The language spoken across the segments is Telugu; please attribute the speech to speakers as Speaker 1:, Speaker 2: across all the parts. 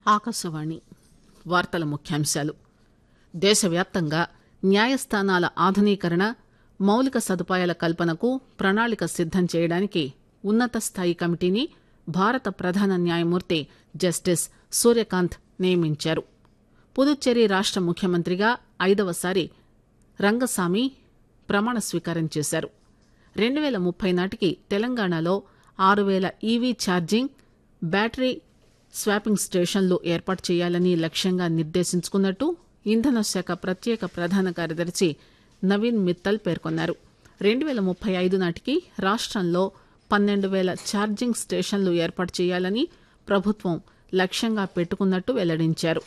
Speaker 1: ఆకాశవాణి వార్తల ముఖ్యాంశాలు దేశవ్యాప్తంగా న్యాయస్థానాల ఆధునీకరణ మౌలిక సదుపాయాల కల్పనకు ప్రణాళిక సిద్దం చేయడానికి ఉన్నత స్థాయి కమిటీని భారత ప్రధాన న్యాయమూర్తి జస్టిస్ సూర్యకాంత్ నియమించారు పుదుచ్చేరి రాష్ట ముఖ్యమంత్రిగా ఐదవసారి రంగసామి ప్రమాణ స్వీకారం చేశారు రెండు పేల ముప్పై నాటికి తెలంగాణలో ఆరు పేల ఈవీ ఛార్జింగ్ బ్యాటరీ స్వాపింగ్ స్టేషన్లు ఏర్పాటు చేయాలని లక్ష్యంగా నిర్దేశించుకున్నట్టు ఇంధన శాఖ ప్రత్యేక ప్రధాన కార్యదర్శి నవీన్ మిత్తల్ పేర్కొన్నారు రెండు పేల ముప్పై ఐదు నాటికి రాష్టంలో పన్నెండు పేల ఛార్జింగ్ స్టేషన్లు ఏర్పాటు చేయాలని ప్రభుత్వం లక్ష్యంగా పెట్టుకున్నట్టు వెల్లడించారు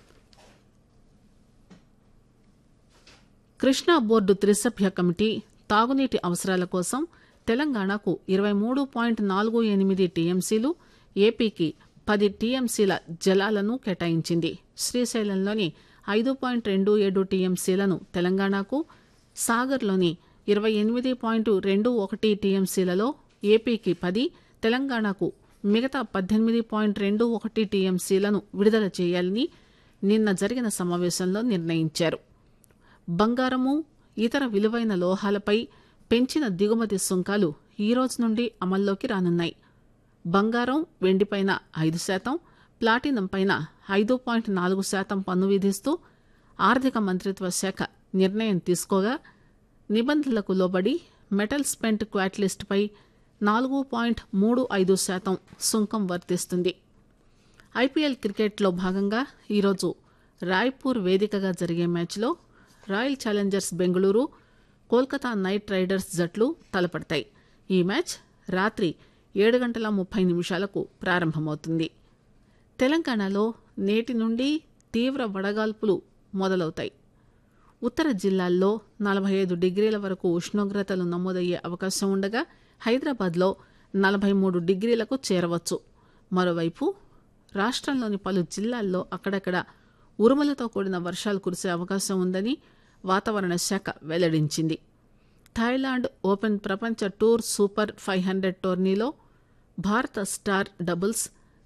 Speaker 1: కృష్ణా బోర్డు త్రిసభ్య కమిటీ తాగునీటి అవసరాల కోసం తెలంగాణకు ఇరవై మూడు పాయింట్ నాలుగు ఎనిమిది టీఎంసీలు ఏపీకి పది టీఎంసీల జలాలను కేటాయించింది శ్రీశైలంలోని ఐదు పాయింట్ రెండు ఏడు టీఎంసీలను తెలంగాణకు సాగర్లోని ఇరవై ఎనిమిది పాయింట్ రెండు ఒకటి టీఎంసీలలో ఏపీకి పది తెలంగాణకు మిగతా పద్దెనిమిది పాయింట్ రెండు ఒకటి టీఎంసీలను విడుదల చేయాలని నిన్న జరిగిన సమావేశంలో నిర్ణయించారు బంగారము ఇతర విలువైన లోహాలపై పెంచిన దిగుమతి సుంకాలు ఈ రోజు నుండి అమల్లోకి రానున్నాయి బంగారం వెండిపైన ఐదు శాతం ప్లాటినం పైన ఐదు పాయింట్ నాలుగు శాతం పన్ను విధిస్తూ ఆర్థిక మంత్రిత్వ శాఖ నిర్ణయం తీసుకోగా నిబంధనలకు లోబడి మెటల్ స్పెంట్ క్వాట్ లిస్టుపై నాలుగు పాయింట్ మూడు ఐదు శాతం సుంకం వర్తిస్తుంది ఐపీఎల్ క్రికెట్లో భాగంగా ఈరోజు రాయ్పూర్ వేదికగా జరిగే మ్యాచ్లో royal challengers Bengaluru Kolkata knight riders జట్లు తలపడతాయి ఈ మ్యాచ్ రాత్రి ఏడు గంటల ముప్పై నిమిషాలకు ప్రారంభమవుతుంది తెలంగాణలో నేటి నుండి తీవ్ర వడగాల్పులు మొదలవుతాయి ఉత్తర జిల్లాల్లో నలభై ఐదు డిగ్రీల వరకు ఉష్ణోగ్రతలు నమోదయ్యే అవకాశం ఉండగా హైదరాబాద్లో నలభై మూడు డిగ్రీలకు చేరవచ్చు మరోవైపు రాష్టంలోని పలు జిల్లాల్లో అక్కడక్కడ ఉరుములతో కూడిన వర్షాలు కురిసే అవకాశం ఉందని వాతావరణ శాఖ వెల్లడించింది థాయిలాండ్ ఓపెన్ ప్రపంచ టూర్ సూపర్ ఫైవ్ హండ్రెడ్ టోర్నీలో భారత స్టార్ డబుల్స్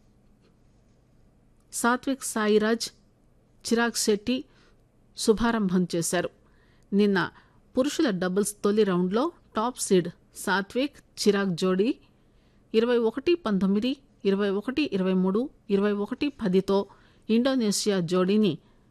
Speaker 1: సాత్విక్ సాయిరాజ్ చిరాగ్ శెట్టి శుభారంభం చేశారు నిన్న పురుషుల డబుల్స్ తొలి రౌండ్లో టాప్ సీడ్ సాత్విక్ చిరాగ్ జోడీ ఇరవై ఒకటి పంతొమ్మిది ఇరవై ఒకటి ఇరవై మూడు ఇరవై ఒకటి పదితో ఇండోనేషియా జోడీని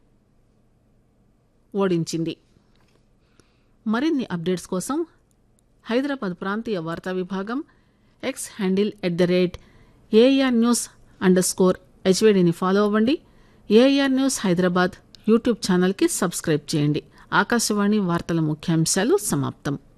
Speaker 1: ఓడించింది మరిన్ని అప్డేట్స్ కోసం హైదరాబాద్ ప్రాంతీయ వార్తా విభాగం X handle at the rate AIR news underscore హెచ్వేడిని ఫాలో అవ్వండి ఏఆర్ న్యూస్ హైదరాబాద్ యూట్యూబ్ ఛానల్కి సబ్స్క్రైబ్ చేయండి ఆకాశవాణి వార్తల ముఖ్యాంశాలు సమాప్తం